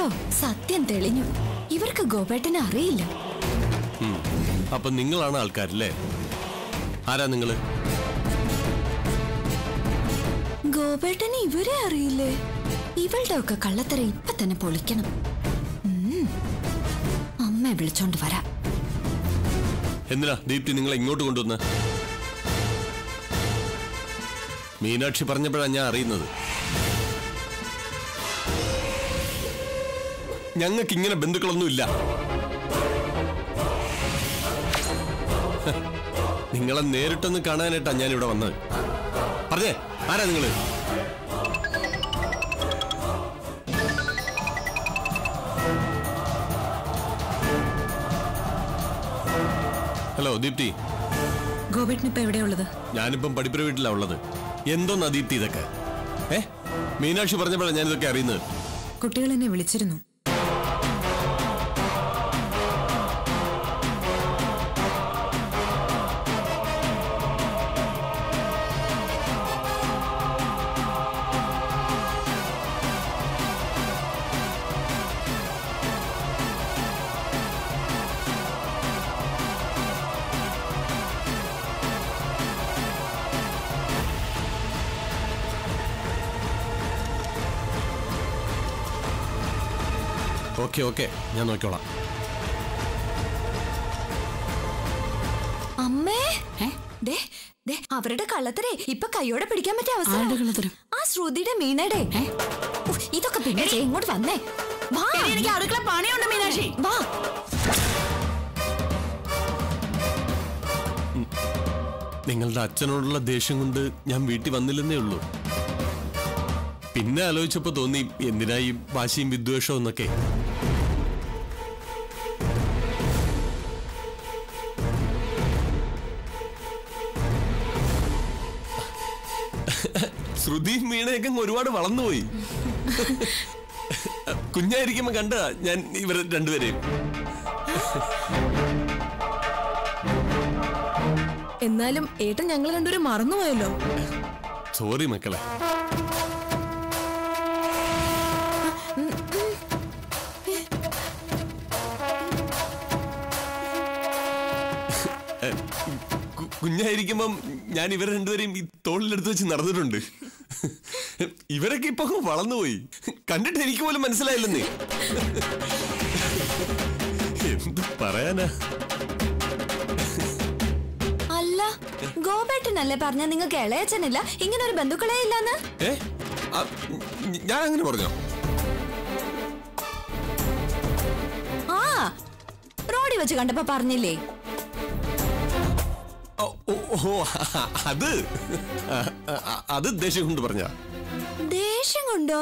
സത്യം തെളിഞ്ഞു ഇവർക്ക് ഗോപേട്ടനെ അറിയില്ല ഉം. അപ്പൊ നിങ്ങളാണ് ആൾക്കാരല്ലേ ആരാ നിങ്ങള് ഗോപേട്ടന് ഇവരെ അറിയില്ലേ ഇവളുടെ ഒക്കെ കള്ളത്തര ഇപ്പൊ തന്നെ പൊളിക്കണം ഉം. അമ്മയെ വിളിച്ചോണ്ട് വരാം എന്തിനാ ദീപ്തി നിങ്ങളെ ഇങ്ങോട്ട് കൊണ്ടുവന്ന് മീനാക്ഷി പറഞ്ഞപ്പോഴാണ് ഞാൻ അറിയുന്നത് ഞങ്ങൾക്ക് ഇങ്ങനെ ബന്ധുക്കളൊന്നുമില്ല ഹ, നിങ്ങളെ നേരിട്ടൊന്ന് കാണാനായിട്ടാ ഞാൻ ഇവിടെ വന്നത് പറഞ്ഞേ ആരാ നിങ്ങള് ഹലോ ദീപ്തി ഗോപേട്ടൻ ഇപ്പൊ എവിടെയുള്ളത് ഞാനിപ്പം പഠിപ്പുര വീട്ടിലാ ഉള്ളത് എന്തോന്നാ ദീപ്തി ഇതൊക്കെ ഏ മീനാക്ഷി പറഞ്ഞപ്പോഴാണ് ഞാൻ ഇതൊക്കെ അറിയുന്നത് കുട്ടികൾ എന്നെ വിളിച്ചിരുന്നു ഓക്കെ ഓക്കെ ഞാൻ നോക്കിക്കോളാം അമ്മേ ദേ, ദേ, അവരുടെ കള്ളത്തരെ ഇപ്പൊ കൈയോടെ പിടിക്കാൻ പറ്റിയ ആരുടെ അവസരം കള്ളത്തരം? ആ ശ്രുതിയുടെ മീനയുടെ ഉഫ്, ഇതൊക്കെ പിന്നെ ചെയ്യ്, ഇങ്ങോട്ട് വന്നേ വാ എനിക്ക് അടുക്കള പണിയുണ്ട് മീനാക്ഷി വാ നിങ്ങളുടെ അച്ഛനോടുള്ള ദേഷ്യം കൊണ്ട് ഞാൻ വീട്ടിൽ വന്നില്ലെന്നേ ഉള്ളൂ പിന്നെ ആലോചിച്ചപ്പോ തോന്നി എന്തിനായി വാശിയും വിദ്വേഷവും എന്നൊക്കെ ശ്രുതിയും വീണയൊക്കെ അങ്ങ് ഒരുപാട് വളർന്നുപോയി കുഞ്ഞായിരിക്കുമ്പോ കണ്ട ഞാൻ ഇവർ രണ്ടുപേരെയും എന്നാലും ഏട്ടൻ ഞങ്ങൾ രണ്ടുപേരും മറന്നുപോയല്ലോ സോറി മക്കളെ ഏ, കു- കുഞ്ഞായിരിക്കുമ്പം ഞാൻ ഇവരെ രണ്ടുപേരെയും ഈ തോളിലെടുത്ത് വെച്ച് നടന്നിട്ടുണ്ട് ഇവരൊക്കെ ഇപ്പൊ അങ്ങ് വളർന്നുപോയി കണ്ടിട്ട് എനിക്ക് പോലും മനസ്സിലായില്ലെന്നേ എന്ത് പറയാനാ അല്ല ഗോപേട്ടനല്ലേ പറഞ്ഞ നിങ്ങൾക്ക് ഇളയച്ചനില്ല ഇങ്ങനെ ഒരു ബന്ധുക്കളെ ഇല്ലെന്ന് ഏ ആ, ഞാൻ അങ്ങനെ പറഞ്ഞോ ആ റോഡിൽ വെച്ച് കണ്ടപ്പോ പറഞ്ഞില്ലേ ഓ, ഓ, ഓ അത് ആ, ആ, അത് ദേഷ്യം കൊണ്ട് പറഞ്ഞ ദേഷ്യം കൊണ്ടോ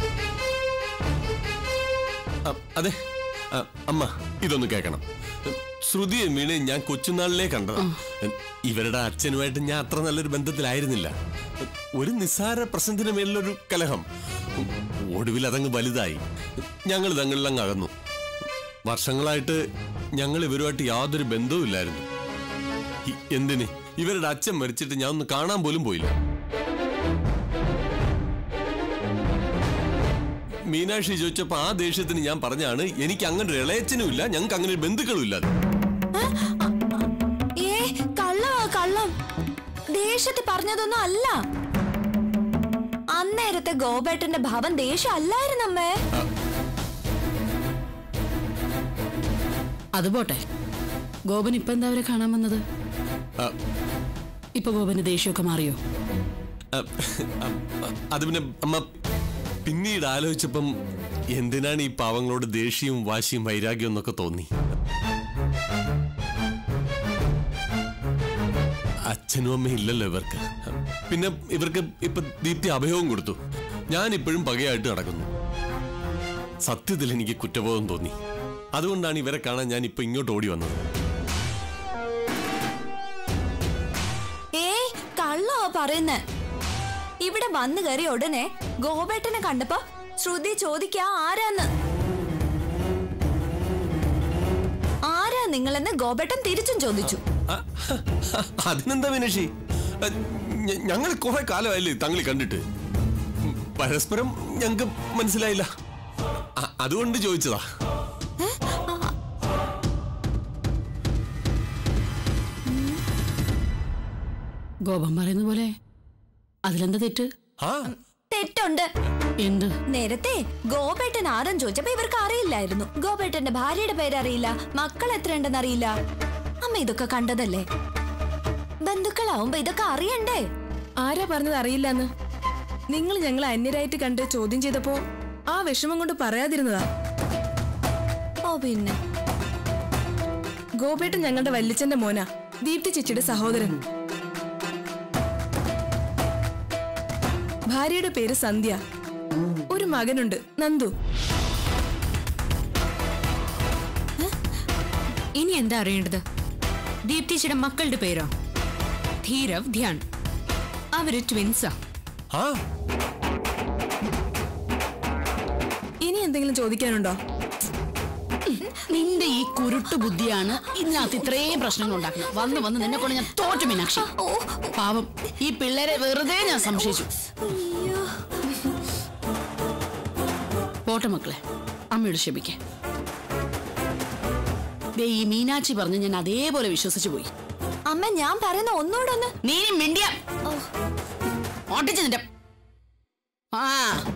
അതെ ആ, അമ്മ ഇതൊന്ന് കേൾക്കണം ശ്രുതിയെ വീണ് ഞാൻ കൊച്ചുനാളിലേ കണ്ടതാ ഇവരുടെ അച്ഛനുമായിട്ട് ഞാൻ അത്ര നല്ലൊരു ബന്ധത്തിലായിരുന്നില്ല ഒരു നിസ്സാര പ്രശ്നത്തിന് മേലിലൊരു കലഹം ഒടുവിൽ അതങ്ങ് വലുതായി ഞങ്ങൾ തങ്ങളിൽ അങ്ങ് അകന്നു വർഷങ്ങളായിട്ട് ഞങ്ങൾ ഇവരുമായിട്ട് യാതൊരു ബന്ധവുമില്ലായിരുന്നു ഇ- എന്തിന് ഇവരുടെ അച്ഛൻ മരിച്ചിട്ട് ഞാൻ ഒന്ന് കാണാൻ പോലും പോയില്ല മീനാക്ഷി ചോദിച്ചപ്പോ ആ ദേഷ്യത്തിന് ഞാൻ പറഞ്ഞാണ് എനിക്ക് അങ്ങനെ ഒരു ഇളയച്ചനും ഇല്ല ഞങ്ങൾക്ക് അങ്ങനെ ഒരു ബന്ധുക്കളും ഇല്ല ഏ കള്ളമാ കള്ളം ദേഷ്യത്തിൽ പറഞ്ഞതൊന്നും അല്ല അന്നേരത്തെ ഗോപേട്ടന്റെ ഭാവം ദേഷ്യം അല്ലായിരുന്നമ്മേ അത് പോട്ടെ ഗോപൻ ഇപ്പൊ എന്താ അവരെ കാണാൻ വന്നത് ആ, ഇപ്പൊ ഗോപന് ദേഷ്യമൊക്കെ മാറിയോ ആ, ആ, അത് പിന്നെ അമ്മ പിന്നീട് ആലോചിച്ചപ്പം എന്തിനാണ് ഈ പാവങ്ങളോട് ദേഷ്യവും വാശിയും വൈരാഗ്യവും എന്നൊക്കെ തോന്നി അച്ഛനും അമ്മയും ഇല്ലല്ലോ ഇവർക്ക് പിന്നെ ഇവർക്ക് ഇപ്പൊ ദീപ്തി അഭയവും കൊടുത്തു ഞാൻ ഇപ്പോഴും പകയായിട്ട് നടക്കുന്നു സത്യത്തിൽ എനിക്ക് കുറ്റബോധം തോന്നി അതുകൊണ്ടാണ് ഇവരെ കാണാൻ ഞാൻ ഇപ്പൊ ഇങ്ങോട്ട് ഓടി വന്നത് ഏയ് കള്ളോ പറയുന്നേ ഇവിടെ വന്നു കയറിയ ഉടനെ ഗോപേട്ടനെ കണ്ടപ്പോ ശ്രുതി ചോദിക്കാ ആരാന്ന് ആരാ നിങ്ങളെന്ന് ഗോപേട്ടൻ തിരിച്ചും ചോദിച്ചു ആ, അതിനെന്താ വിനഷി ഞങ്ങൾ കുറെ കാലമായില്ലേ തങ്ങളി കണ്ടിട്ട് പരസ്പരം ഞങ്ങൾക്ക് മനസ്സിലായില്ല അ- അതുകൊണ്ട് ചോദിച്ചതാ ഗോപൻ പറയുന്ന പോലെ അതിലെന്താ തെറ്റ് ആ തെറ്റുണ്ട് എന്ത് നേരത്തെ ഗോപേട്ടൻ ആരും ചോദിച്ചപ്പോ ഇവർക്ക് അറിയില്ലായിരുന്നു ഗോപേട്ടന്റെ ഭാര്യയുടെ പേരറിയില്ല മക്കൾ എത്രയുണ്ടെന്ന് അറിയില്ല അമ്മ ഇതൊക്കെ കണ്ടതല്ലേ ബന്ധുക്കളാവുമ്പോ ഇതൊക്കെ അറിയണ്ടേ ആരാ പറഞ്ഞത് അറിയില്ലെന്ന് നിങ്ങൾ ഞങ്ങളെ അന്യരായിട്ട് കണ്ട് ചോദ്യം ചെയ്തപ്പോ ആ വിഷമം കൊണ്ട് പറയാതിരുന്നതാ ഓ പിന്നെ ഗോപേട്ടൻ ഞങ്ങളുടെ വല്യച്ഛന്റെ മോന ദീപ്തി ചേച്ചിയുടെ സഹോദരൻ ഭാര്യയുടെ പേര് സന്ധ്യ ഒരു മകനുണ്ട് നന്ദു ഇനി എന്താ അറിയേണ്ടത് ദീപ്തിച്ചിയുടെ മക്കളുടെ പേരോ ധീരവ് ധ്യാൻ അവര് ട്വിൻസാ ആ ഇനി എന്തെങ്കിലും ചോദിക്കാനുണ്ടോ നിന്റെ ഈ കുരുട്ടു ബുദ്ധിയാണ് ഇതിനകത്ത് ഇത്രയും പ്രശ്നങ്ങൾ ഉണ്ടാക്കുന്നത് വന്ന് വന്ന് നിന്നെ കൊണ്ട് ഞാൻ തോറ്റു മീനാക്ഷി പാവം ഈ പിള്ളേരെ വെറുതെ ഞാൻ സംശയിച്ചു പോട്ടെ മക്കളെ അമ്മയോട് ക്ഷമിക്കേ ദേ ഈ മീനാക്ഷി പറഞ്ഞ് ഞാൻ അതേപോലെ വിശ്വസിച്ചു പോയി അമ്മ ഞാൻ പറയുന്ന ഒന്നുകൂടൊന്ന് നീ ഇനി മിണ്ടിയ ഓ, ഓട്ടിച്ച് നിന്റെ ആ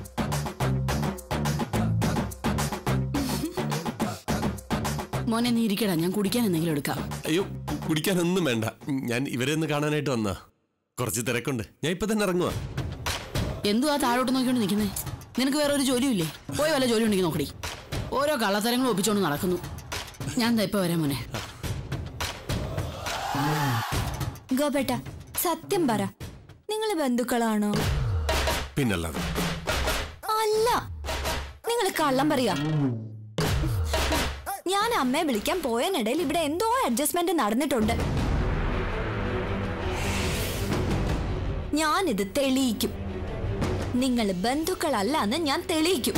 മോനെ നീ ഇരിക്കടാ ഞാൻ കുടിക്കാൻ എന്തെങ്കിലും എടുക്കാം അയ്യോ കുടിക്കാനൊന്നും വേണ്ട ഞാൻ ഇവരെ ഒന്ന് കാണാനായിട്ട് വന്നാ കുറച്ച് തിരക്കുണ്ട് ഞാൻ ഇപ്പൊ തന്നെ ഇറങ്ങുവാ എന്തുവാ താഴോട്ട് നോക്കിക്കൊണ്ട് നിൽക്കുന്നേ നിനക്ക് വേറെ ഒരു ജോലിയില്ലേ പോയി വല്ല ജോലി ഉണ്ടെങ്കിൽ നോക്കടി ഓരോ കള്ളത്തരങ്ങളും ഒപ്പിച്ചോണ്ട് നടക്കുന്നു ഞാൻ ദാ ഇപ്പൊ വരാം മോനെ ഗോപേട്ട സത്യം പറ നിങ്ങൾ ബന്ധുക്കളാണോ പിന്നല്ലാതെ അല്ല നിങ്ങൾ കള്ളം പറയാ ഞാൻ അമ്മയെ വിളിക്കാൻ പോയനിടയിൽ ഇവിടെ എന്തോ അഡ്ജസ്റ്റ്മെന്റ് നടന്നിട്ടുണ്ട് ഞാനിത് തെളിയിക്കും നിങ്ങൾ ബന്ധുക്കളല്ല എന്ന് ഞാൻ തെളിയിക്കും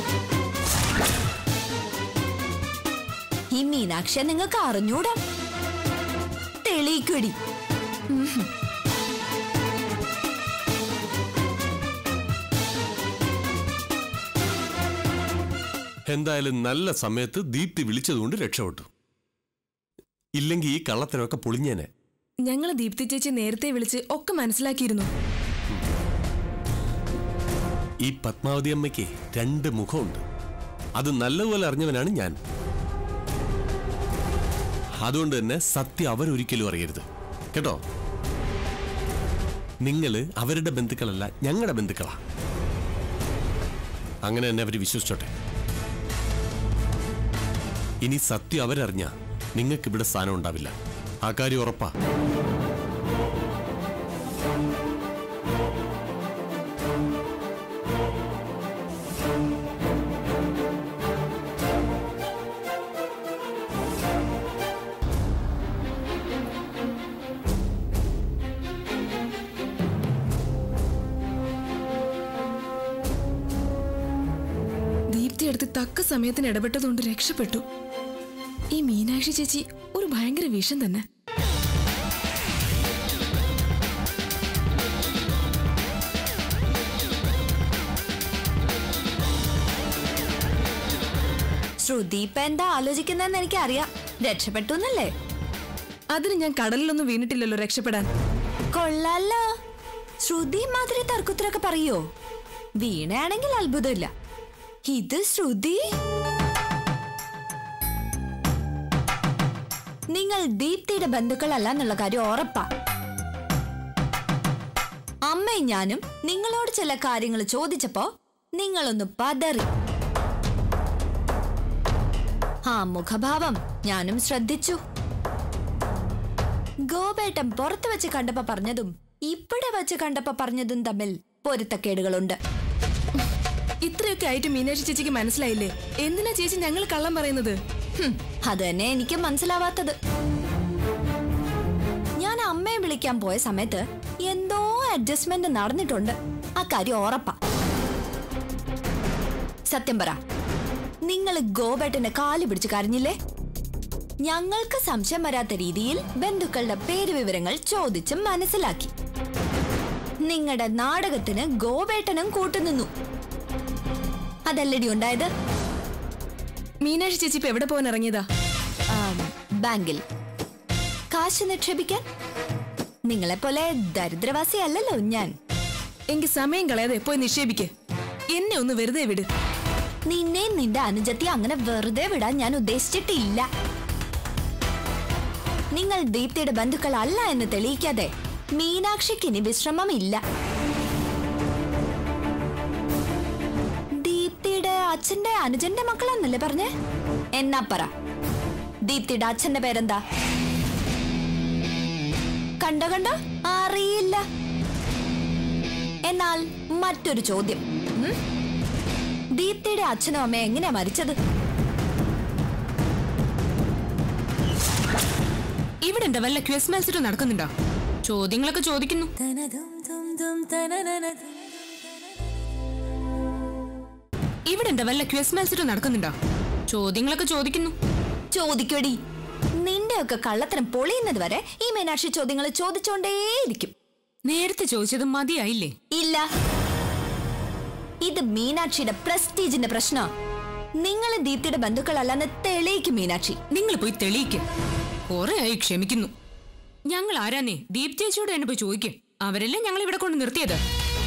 ഈ മീനാക്ഷിയെ നിങ്ങൾക്ക് അറിഞ്ഞൂടാ തെളിയിക്കുടി എന്തായാലും നല്ല സമയത്ത് ദീപ്തി വിളിച്ചതുകൊണ്ട് രക്ഷപ്പെട്ടു ഇല്ലെങ്കിൽ ഈ കള്ളത്തിനൊക്കെ പൊളിഞ്ഞേനെ ഞങ്ങൾ ദീപ്തി ചേച്ചി നേരത്തെ വിളിച്ച് ഒക്കെ മനസ്സിലാക്കിയിരുന്നു ഈ പത്മാവതി അമ്മയ്ക്ക് രണ്ട് മുഖമുണ്ട് അത് നല്ലപോലെ അറിഞ്ഞവനാണ് ഞാൻ അതുകൊണ്ട് തന്നെ സത്യം അവരൊരിക്കലും അറിയരുത് കേട്ടോ നിങ്ങള് അവരുടെ ബന്ധുക്കളല്ല ഞങ്ങളുടെ ബന്ധുക്കളാ അങ്ങനെ തന്നെ അവര് വിശ്വസിച്ചോട്ടെ ഇനി സത്യം അവരറിഞ്ഞ നിങ്ങൾക്ക് ഇവിടെ സ്ഥാനം ഉണ്ടാവില്ല ആ കാര്യം ഉറപ്പാ ദീപ്തി എടുത്ത് തക്ക സമയത്തിന് ഇടപെട്ടതുകൊണ്ട് രക്ഷപ്പെട്ടു ഈ മീനാക്ഷി ചേച്ചി ഒരു ഭയങ്കര വിഷം തന്നെ ശ്രുതി ഇപ്പൊ എന്താ ആലോചിക്കുന്നതെന്ന് എനിക്കറിയാം രക്ഷപ്പെട്ടു എന്നല്ലേ അതിന് ഞാൻ കടലിലൊന്നും വീണിട്ടില്ലല്ലോ രക്ഷപ്പെടാൻ കൊള്ളാലോ ശ്രുതി മാതിരി തർക്കുത്തരൊക്കെ പറയോ വീണയാണെങ്കിൽ അത്ഭുതമില്ല ഇത് ശ്രുതി നിങ്ങൾ ദീപ്തിയുടെ ബന്ധുക്കളല്ല എന്നുള്ള കാര്യം ഉറപ്പാ അമ്മയും ഞാനും നിങ്ങളോട് ചില കാര്യങ്ങൾ ചോദിച്ചപ്പോ നിങ്ങളൊന്ന് പതറി ആ മുഖഭാവം ഞാനും ശ്രദ്ധിച്ചു ഗോപേട്ടൻ പുറത്തു വെച്ച് കണ്ടപ്പോ പറഞ്ഞതും ഇവിടെ വെച്ച് കണ്ടപ്പോ പറഞ്ഞതും തമ്മിൽ പൊരുത്തക്കേടുകളുണ്ട് ഇത്രയൊക്കെ ആയിട്ട് മീനാക്ഷി ചേച്ചിക്ക് മനസ്സിലായില്ലേ എന്തിനാ ചേച്ചി ഞങ്ങൾ കള്ളം പറയുന്നത് ഹും, അത് തന്നെ എനിക്ക് മനസ്സിലാവാത്തത് ഞാൻ അമ്മയെ വിളിക്കാൻ പോയ സമയത്ത് എന്തോ അഡ്ജസ്റ്റ്മെന്റ് നടന്നിട്ടുണ്ട് ആ കാര്യം ഉറപ്പാ സത്യം പറ നിങ്ങൾ ഗോപേട്ടന്റെ കാല് പിടിച്ച് കരഞ്ഞില്ലേ ഞങ്ങൾക്ക് സംശയം വരാത്ത രീതിയിൽ ബന്ധുക്കളുടെ പേര് വിവരങ്ങൾ ചോദിച്ച് മനസ്സിലാക്കി നിങ്ങളുടെ നാടകത്തിന് ഗോപേട്ടനും കൂട്ടുനിന്നു അതല്ലടി ഉണ്ടായത് മീനാക്ഷി ചേച്ചി ഇപ്പൊ എവിടെ പോകാൻ ഇറങ്ങിയതാ ആം, ബാങ്കിൽ കാശ് നിക്ഷേപിക്കാൻ നിങ്ങളെപ്പോലെ ദരിദ്രവാസി അല്ലല്ലോ ഞാൻ എങ്കിൽ സമയം കളയാതെ പോയി നിക്ഷേപിക്ക് എന്നെ ഒന്ന് വെറുതെ വിട് നിന്നെയും നിന്റെ അനുജത്തി അങ്ങനെ വെറുതെ വിടാൻ ഞാൻ ഉദ്ദേശിച്ചിട്ടില്ല നിങ്ങൾ ദീപ്തിയുടെ ബന്ധുക്കളല്ല എന്ന് തെളിയിക്കാതെ മീനാക്ഷിക്ക് ഇനി വിശ്രമമില്ല ദീപ്തിയുടെ അച്ഛന്റെ അനുജന്റെ മക്കളാന്നല്ലേ പറഞ്ഞേ എന്നാ പറ ദീപ്തിയുടെ അച്ഛന്റെ പേരെന്താ കണ്ടോ കണ്ടോ അറിയില്ല എന്നാൽ മറ്റൊരു ചോദ്യം ഉം? ദീപ്തിയുടെ അച്ഛനും അമ്മയും എങ്ങനെയാ മരിച്ചത് ഇവിടെ എന്താ വല്ല ക്വിസ് മത്സരം നടക്കുന്നുണ്ടോ ചോദ്യങ്ങളൊക്കെ ചോദിക്കുന്നു ഇവിടെ എന്താ വല്ല ക്വിസ് മത്സരം നടക്കുന്നുണ്ടോ ചോദ്യങ്ങളൊക്കെ ചോദിക്കുന്നു ചോദിക്കടി നിന്റെയൊക്കെ കള്ളത്തരം പൊളിയുന്നത് വരെ ഈ മീനാക്ഷി ചോദ്യങ്ങൾ ചോദിച്ചോണ്ടേയിരിക്കും നേരത്തെ ചോദിച്ചത് മതിയായില്ലേ ഇല്ല ഇത് മീനാക്ഷിയുടെ പ്രസ്റ്റീജിന്റെ പ്രശ്നം നിങ്ങൾ ദീപ്തിയുടെ ബന്ധുക്കളല്ലെന്ന് തെളിയിക്കും മീനാക്ഷി നിങ്ങൾ പോയി തെളിയിക്ക് കുറെ ആയി ക്ഷമിക്കുന്നു ഞങ്ങൾ ആരാന്നേ ദീപ് ചേച്ചിയോട് എന്നെ പോയി ചോദിക്കും അവരല്ലേ ഞങ്ങൾ ഇവിടെ കൊണ്ട് നിർത്തിയത്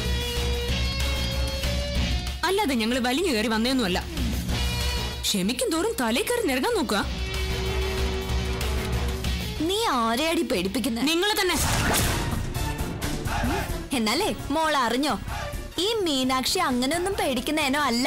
അല്ലാതെ ഞങ്ങൾ വലിഞ്ഞു കയറി വന്നേന്നുമല്ല ക്ഷമിക്കും തോറും തലേ കയറി നിരങ്ങാൻ നോക്കുക നീ ആരെയാടി പേടിപ്പിക്കുന്നത് നിങ്ങളെ തന്നെ എന്നാലേ മോൾ അറിഞ്ഞോ ഈ മീനാക്ഷി അങ്ങനെയൊന്നും പേടിക്കുന്നേനോ അല്ല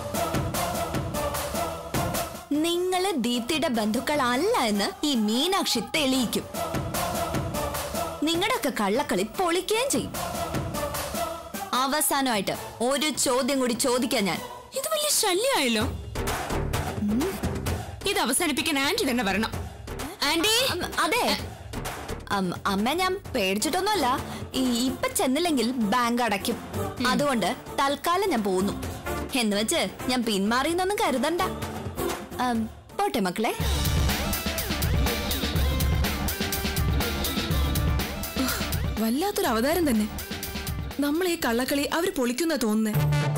നിങ്ങള് ദീപ്തിയുടെ ബന്ധുക്കളല്ല എന്ന് ഈ മീനാക്ഷി തെളിയിക്കും നിങ്ങളുടെയൊക്കെ കള്ളക്കളി പൊളിക്കുകയും ചെയ്യും അവസാനമായിട്ട് ഒരു ചോദ്യം കൂടി ചോദിക്കാൻ ഞാൻ ഇത് വലിയ ശല്യമായല്ലോ ഇത് അവസാനിപ്പിക്കാൻ ആന്റി തന്നെ വരണം ആന്റി അം, അതെ അം, അമ്മ ഞാൻ പേടിച്ചിട്ടൊന്നുമല്ല ഈ ഇപ്പൊ ചെന്നില്ലെങ്കിൽ ബാങ്ക് അടയ്ക്കും അതുകൊണ്ട് തൽക്കാലം ഞാൻ പോകുന്നു എന്ന് വെച്ച് ഞാൻ പിന്മാറിയെന്നൊന്നും കരുതണ്ട അം, പോട്ടെ മക്കളെ വല്ലാത്തൊരു അവതാരം തന്നെ നമ്മൾ ഈ കള്ളക്കളി അവര് പൊളിക്കുന്ന തോന്നുന്നേ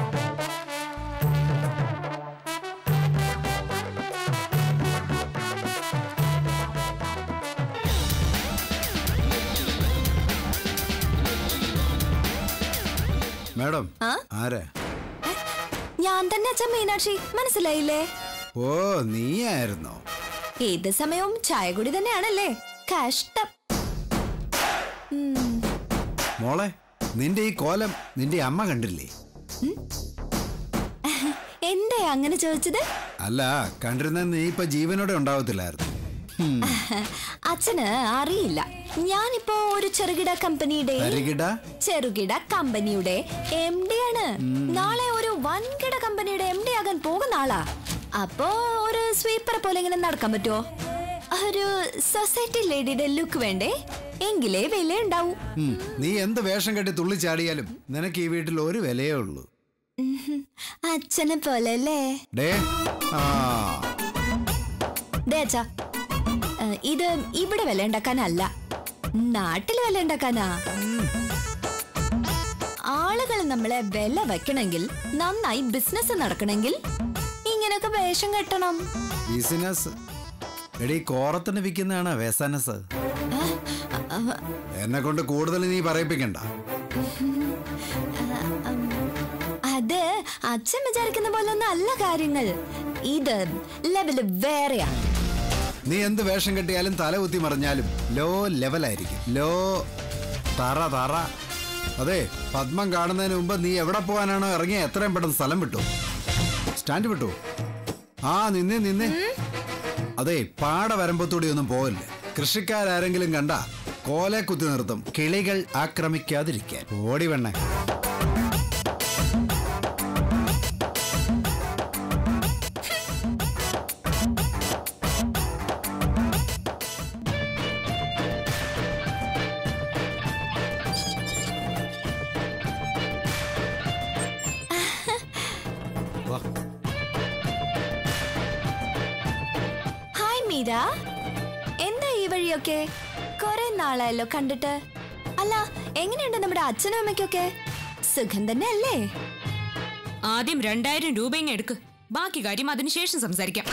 മാഡം ആ? ആരാ ഞാൻ തന്നെ അച്ഛൻ മീനാക്ഷി മനസ്സിലായില്ലേ ഓ നീയായിരുന്നോ ഏത് സമയവും ചായ കുടി തന്നെയാണല്ലേ കഷ്ടം മോളെ നിന്റെ ഈ കോലം നിന്റെ അമ്മ കണ്ടില്ലേ എന്തേ അങ്ങനെ ചോദിച്ചത് അല്ല കണ്ടിരുന്ന നീ ഇപ്പൊ ജീവനോടെ ഉണ്ടാവത്തില്ലായിരുന്നു ഉം. അച്ഛന് അറിയില്ല ഞാനിപ്പോ ഒരു ചെറുകിട കമ്പനിയുടെ തരികിട ചെറുകിട കമ്പനിയുടെ എം ഡി ആണ് നാളെ ഒരു വൻകിട കമ്പനിയുടെ എം ഡി ആകാൻ പോകുന്ന ആളാ അപ്പോ ഒരു സ്വീപ്പറെ പോലെ ഇങ്ങനെ നടക്കാൻ പറ്റുമോ ഒരു സൊസൈറ്റി ലേഡിയുടെ ലുക്ക് വേണ്ടേ എങ്കിലേ വില ഉണ്ടാവൂ ഉം. നീ എന്ത് വേഷം കെട്ടി തുള്ളിച്ചാടിയാലും നിനക്ക് ഈ വീട്ടിൽ ഒരു വിലയേ ഉള്ളൂ അച്ഛനെ പോലെ അല്ലേ ഡേ ആ ദേ അച്ഛാ ഏ, ഇത് ഇവിടെ വില ഉണ്ടാക്കാനല്ല നാട്ടിൽ വില ഉണ്ടാക്കാനാ ആളുകൾ നമ്മളെ വില വെക്കണമെങ്കിൽ നന്നായി ബിസിനസ് നടക്കണമെങ്കിൽ ഇങ്ങനൊക്കെ വേഷം കെട്ടണം ബിസിനസ് എടീ കോറത്തിന് വിൽക്കുന്നതാണ് വ്യസനസ് എന്നെ കൊണ്ട് കൂടുതൽ നീ പറയിപ്പിക്കണ്ട അത് അച്ഛൻ വിചാരിക്കുന്ന പോലെ ഒന്നും അല്ല കാര്യങ്ങൾ ഇത് ലെവല് വേറെയാ നീ എന്ത് വേഷം കെട്ടിയാലും തല കുത്തി മറിഞ്ഞാലും ലോ ലെവലായിരിക്കും ലോ തറ തറ അതെ പത്മം കാണുന്നതിന് മുമ്പ് നീ എവിടെ പോകാനാണോ ഇറങ്ങിയ എത്രയും പെട്ടെന്ന് സ്ഥലം വിട്ടു സ്റ്റാൻഡ് വിട്ടു ആ നിന്നെ നിന്നെ അതെ പാട വരമ്പത്തൂടി ഒന്നും പോകല്ലേ കൃഷിക്കാരാരെങ്കിലും കണ്ട കോലെ കുത്തി നിർത്തും കിളികൾ ആക്രമിക്കാതിരിക്കാൻ ഓടി വേണേ വാ ഹായ് മീര എന്താ ഈ വഴിയൊക്കെ കുറെ നാളായല്ലോ കണ്ടിട്ട് അല്ല എങ്ങനെയുണ്ട് നമ്മുടെ അച്ഛനും അമ്മയ്ക്കൊക്കെ സുഖം തന്നെ അല്ലേ ആദ്യം രണ്ടായിരം രൂപ ഇങ്ങ് എടുക്ക് ബാക്കി കാര്യം അതിനുശേഷം സംസാരിക്കാം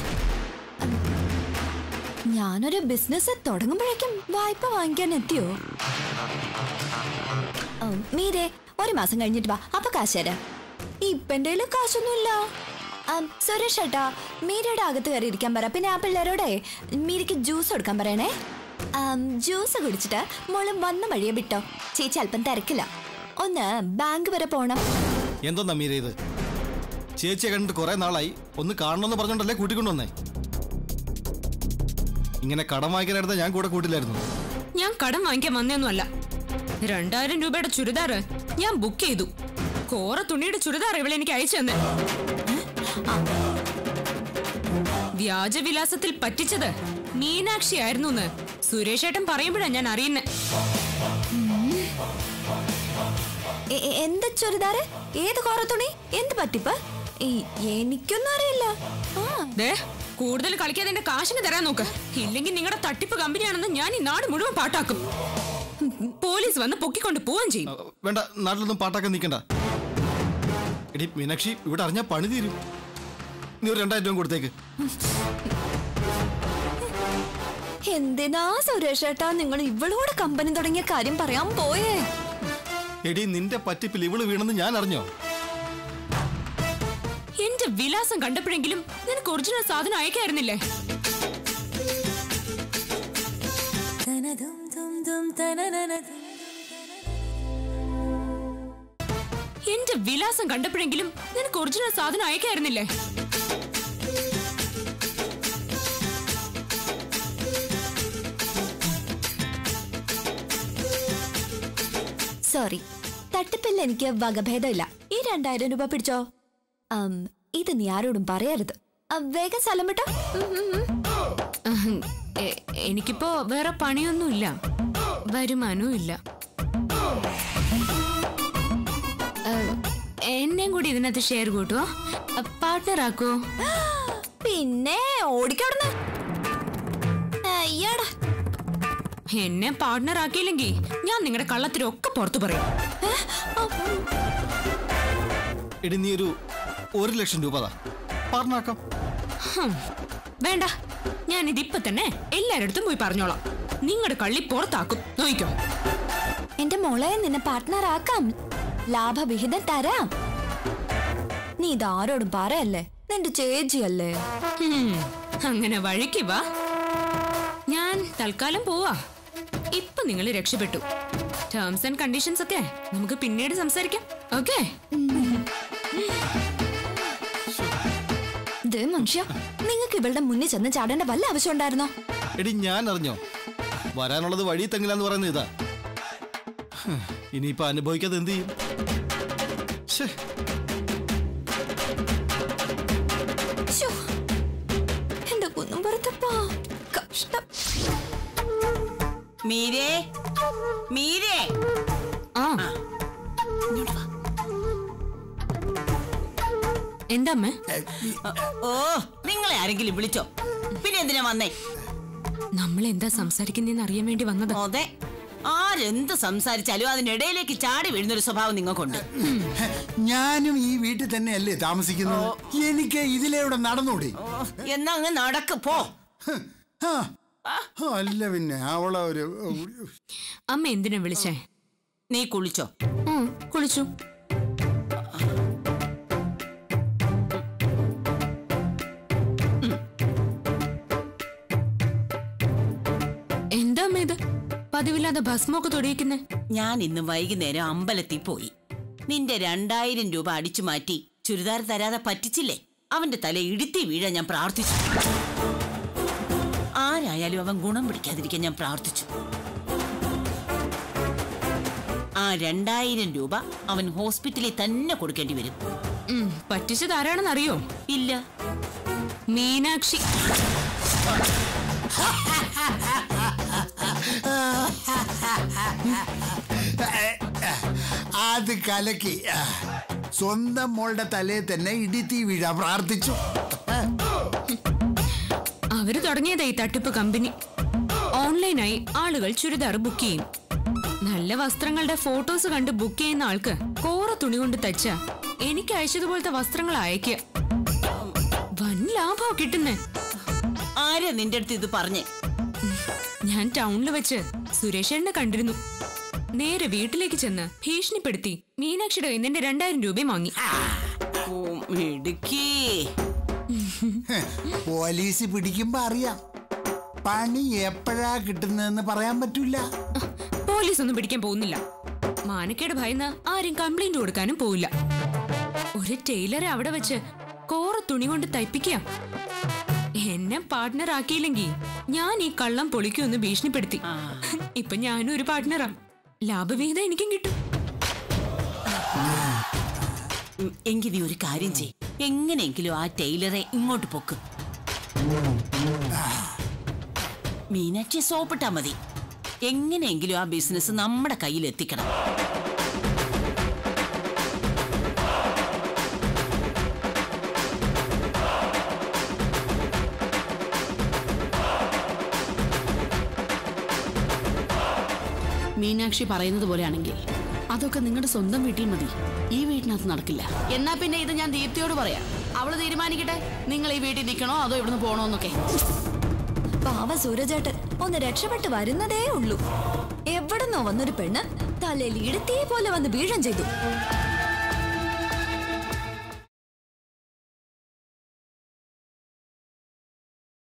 ഞാനൊരു ബിസിനസ് തുടങ്ങുമ്പോഴേക്കും വായ്പ വാങ്ങിക്കാൻ എത്തിയോ ഓ, മീരെ ഒരു മാസം കഴിഞ്ഞിട്ട് വാ അപ്പൊ കാശ് തരാം ഇപ്പൊ എന്റെ കയ്യില് കാശൊന്നുമില്ല ആം, സുരേഷ് ഏട്ടാ മീരയുടെ അകത്ത് കയറി ഇരിക്കാൻ പറ പിന്നെ ആ പിള്ളേരോടെ മീരയ്ക്ക് ജ്യൂസ് കൊടുക്കാൻ പറയണേ ആം, ജ്യൂസ് കുടിച്ചിട്ട് മോള് വന്ന വഴിയെ വിട്ടോ ചേച്ചി അല്പം തിരക്കില്ല ഒന്ന് ബാങ്ക് വരെ പോണം എന്തോന്നാ മീര ഇത് ചേച്ചിയെ കണ്ടിട്ട് കുറെ നാളായി ഒന്ന് കാണണമെന്ന് പറഞ്ഞോണ്ടല്ലേ കൂട്ടിക്കൊണ്ടുവന്നേ ഇങ്ങനെ കടം വാങ്ങിക്കാനെടുത്ത ഞാൻ കൂടെ കൂട്ടില്ലായിരുന്നു ഞാൻ കടം വാങ്ങിക്കാൻ വന്നൊന്നുമല്ല രണ്ടായിരം രൂപയുടെ ചുരിദാറ് ഞാൻ ബുക്ക് ചെയ്തു കോറ തുണിയുടെ ചുരിദാർ ഇവളെ എനിക്ക് അയച്ചു തന്നെ വ്യാജവിലാസത്തിൽ പറ്റിച്ചത് മീനാക്ഷി ആയിരുന്നു എന്ന് സുരേഷ് ഏട്ടൻ പറയുമ്പോഴാ ഞാൻ അറിയുന്നേ എ- എ- എന്ത് ചുരിദാറ് ഏത് കോറത്തുണി എന്ത് പറ്റിപ്പ് ഈ- എനിക്കൊന്നും അറിയില്ല ആ ദേ കൂടുതൽ കളിക്കാതെ എന്റെ കാശിന് തരാൻ നോക്ക് ഇല്ലെങ്കിൽ നിങ്ങളുടെ തട്ടിപ്പ് കമ്പനിയാണെന്ന് ഞാൻ ഈ നാട് മുഴുവൻ പാട്ടാക്കും പോലീസ് വന്ന് പൊക്കിക്കൊണ്ട് പോവുകയും ചെയ്യും അഹ് വേണ്ട നാട്ടിലൊന്നും പാട്ടാക്കാൻ നിൽക്കണ്ട എടി മീനാക്ഷി ഇവിടെ അറിഞ്ഞാൽ പണി തീരും നീ ഒരു രണ്ടായിരം രൂപ കൊടുത്തേക്ക് എന്തിനാ സുരേഷ് ഏട്ടാ നിങ്ങൾ ഇവളോട് കമ്പനി തുടങ്ങിയ കാര്യം പറയാൻ പോയേ എടി നിന്റെ പറ്റിപ്പിൽ ഇവള് വീണെന്ന് ഞാൻ അറിഞ്ഞോ എന്റെ വിലാസം കണ്ടപ്പോഴെങ്കിലും നിനക്ക് ഒറിജിനൽ സാധനം അയക്കായിരുന്നില്ലേ എന്റെ വിലാസം കണ്ടപ്പോഴെങ്കിലും നിനക്ക് ഒറിജിനൽ സാധനം അയക്കായിരുന്നില്ലേ സോറി തട്ടിപ്പില്ല എനിക്ക് വകഭേദമില്ല ഈ രണ്ടായിരം രൂപ പിടിച്ചോ ആം, ഇത് നീ ആരോടും പറയരുത് ആ, വേഗം സ്ഥലം വിട്ടോ ഉം, ഉം, ഉം. അഹ്, എ- എനിക്കിപ്പോ വേറെ പണിയൊന്നുമില്ല വരുമാനവും ഇല്ല ഏഹ്, എന്നെയും കൂടി ഇതിനകത്ത് ഷെയർ കൂട്ടുവോ പാർട്ട്ണർ ആക്കോ പിന്നെ ഓടിക്കവിടുന്ന് അയ്യടാ എന്നെ പാർട്ട്ണർ ആക്കിയില്ലെങ്കിൽ ഞാൻ നിങ്ങളുടെ കള്ളത്തിലൊക്കെ പുറത്തു പറയും എടി നീ ഒരു ഒരു ലക്ഷം രൂപ താ പറഞ്ഞാക്കാം ഹും, വേണ്ട ഞാൻ ഇതിപ്പൊ തന്നെ എല്ലാരടുത്തും പോയി പറഞ്ഞോളാം നിങ്ങളുടെ കള്ളി പുറത്താക്കും നോയിക്കോ എന്റെ മോളെ നിന്നെ പാർട്ട്ണർ ആക്കാം ലാഭവിഹിതം തരാം നീ ഇതാരോടും പറയല്ലേ നിന്റെ ചേച്ചിയല്ലേ ഹും, അങ്ങനെ വഴിക്ക് വാ ഞാൻ തൽക്കാലം പോവാ ഇപ്പൊ നിങ്ങൾ രക്ഷപ്പെട്ടു ടേംസ് ആൻഡ് കണ്ടീഷൻസ് ഒക്കെ നമുക്ക് പിന്നീട് സംസാരിക്കാം ഓക്കെ ദേ മനുഷ്യ നിങ്ങൾക്ക് ഇവളുടെ മുന്നിൽ ചെന്ന് ചാടേണ്ട വല്ല ആവശ്യം ഉണ്ടായിരുന്നോ എടി ഞാൻ അറിഞ്ഞോ വരാനുള്ളത് വഴി തെങ്ങില്ലാന്ന് പറയുന്നത് ഇതാ ഹ്, ഇനിയിപ്പോ അനുഭവിക്കാതെ എന്ത് ചെയ്യും ശ്ശേ, ശ്ശോ, എന്റെ കുന്നും പുറത്തപ്പാ കഷ്ടം മീരേ മീരേ ആ എന്താ അമ്മേ ഓ നിങ്ങളെ ആരെങ്കിലും വിളിച്ചോ പിന്നെ എന്തിനാ വന്നേ നമ്മൾ എന്താ സംസാരിക്കുന്നതെന്ന് അറിയാൻ വേണ്ടി വന്നതാ അതെ ആരെന്ത് സംസാരിച്ചാലും അതിനിടയിലേക്ക് ചാടി വീഴുന്നൊരു സ്വഭാവം നിങ്ങൾക്കുണ്ട് ഞാനും ഈ വീട്ടിൽ തന്നെയല്ലേ താമസിക്കുന്നത് എനിക്ക് ഇതിലൂടെ നടന്നൂടെ ഓ, എന്നാ അങ്ങ് നടക്ക് പോ ഹ്, ആ, അല്ല പിന്നെ അവളെ ഒരു അമ്മ എന്തിനാ വിളിച്ചേ നീ കുളിച്ചോ ഉം, കുളിച്ചു എന്താ അമ്മ ഇത് പതിവില്ലാതെ ഭസ്മൊക്കെ തൊടിയിക്കുന്നേ ഞാൻ ഇന്ന് വൈകുന്നേരം അമ്പലത്തിൽ പോയി നിന്റെ രണ്ടായിരം രൂപ അടിച്ചു മാറ്റി ചുരിദാർ തരാതെ പറ്റിച്ചില്ലേ അവന്റെ തല ഇടുത്തി വീഴാൻ ഞാൻ പ്രാർത്ഥിച്ചു ആരായാലും അവൻ ഗുണം പിടിക്കാതിരിക്കാൻ ഞാൻ പ്രാർത്ഥിച്ചു ആ രണ്ടായിരം രൂപ അവൻ ഹോസ്പിറ്റലിൽ തന്നെ കൊടുക്കേണ്ടി വരും ഉം, പറ്റിച്ചത് ആരാണെന്ന് അറിയോ ഇല്ല മീനാക്ഷി അത് കലക്കി ആ, സ്വന്തം മോളുടെ തലയിൽ തന്നെ ഇടിത്തീ വീഴാൻ പ്രാർത്ഥിച്ചു അവര് തുടങ്ങിയതാ ഈ തട്ടിപ്പ് കമ്പനി ഓൺലൈനായി ആളുകൾ ചുരിദാർ ബുക്ക് ചെയ്യും നല്ല വസ്ത്രങ്ങളുടെ ഫോട്ടോസ് കണ്ട് ബുക്ക് ചെയ്യുന്ന ആൾക്ക് കോറ തുണി കൊണ്ട് തച്ച എനിക്ക് അയച്ചതുപോലത്തെ വസ്ത്രങ്ങൾ അയക്കുക ലാഭമോ കിട്ടുന്നേ ആരാ നിന്റെ അടുത്ത് ഇത് പറഞ്ഞേ ഞാൻ ടൗണിൽ വെച്ച് സുരേഷേണ്ണ കണ്ടിരുന്നു നേരെ വീട്ടിലേക്ക് ചെന്ന് ഭീഷണിപ്പെടുത്തി മീനാക്ഷിയുടെ കയ്യിൽ നിന്ന് എന്റെ രണ്ടായിരം രൂപയും വാങ്ങി ഓ, മിടുക്കി ഹെ, പോലീസ് പിടിക്കുമ്പോ അറിയാം പണി എപ്പോഴാ കിട്ടുന്നതെന്ന് പറയാൻ പറ്റൂല പോലീസ് ഒന്നും പിടിക്കാൻ പോകുന്നില്ല മാനക്കേട് ഭയന്ന് ആരും കംപ്ലൈന്റ് കൊടുക്കാനും പോവില്ല ഒരു ടൈലറെ അവിടെ വെച്ച് കോറ തുണി കൊണ്ട് തയ്പ്പിക്കുക എന്നെ പാർട്ട്ണർ ആക്കിയില്ലെങ്കിൽ ഞാൻ ഈ കള്ളം പൊളിക്കുമെന്ന് ഭീഷണിപ്പെടുത്തി ഇപ്പൊ ഞാനും ഒരു പാർട്ട്ണറാ ലാഭവിഹിതം എനിക്കും കിട്ടും ഉം, എങ്കി നീ ഒരു കാര്യം ചെയ് എങ്ങനെയെങ്കിലും ആ ടൈലറെ ഇങ്ങോട്ട് പൊക്ക് മീനാക്ഷി സോപ്പിട്ടാ മതി എങ്ങനെയെങ്കിലും ആ ബിസിനസ് നമ്മുടെ കയ്യിൽ എത്തിക്കണം മീനാക്ഷി പറയുന്നത് പോലെയാണെങ്കിൽ അതൊക്കെ നിങ്ങളുടെ സ്വന്തം വീട്ടിൽ മതി ഈ വീട്ടിനകത്ത് നടക്കില്ല എന്നാ പിന്നെ ഇത് ഞാൻ ദീപ്തിയോട് പറയാം അവള് തീരുമാനിക്കട്ടെ നിങ്ങൾ ഈ വീട്ടിൽ നിൽക്കണോ അതോ ഇവിടുന്ന് പോണോന്നൊക്കെ പാവ സൂരജേട്ടൻ ഒന്ന് രക്ഷപ്പെട്ട് വരുന്നതേ ഉള്ളൂ എവിടുന്നോ വന്നൊരു പെണ്ണ് തലയിൽ ഇടുത്തീ പോലെ വന്ന് വീഴം ചെയ്തു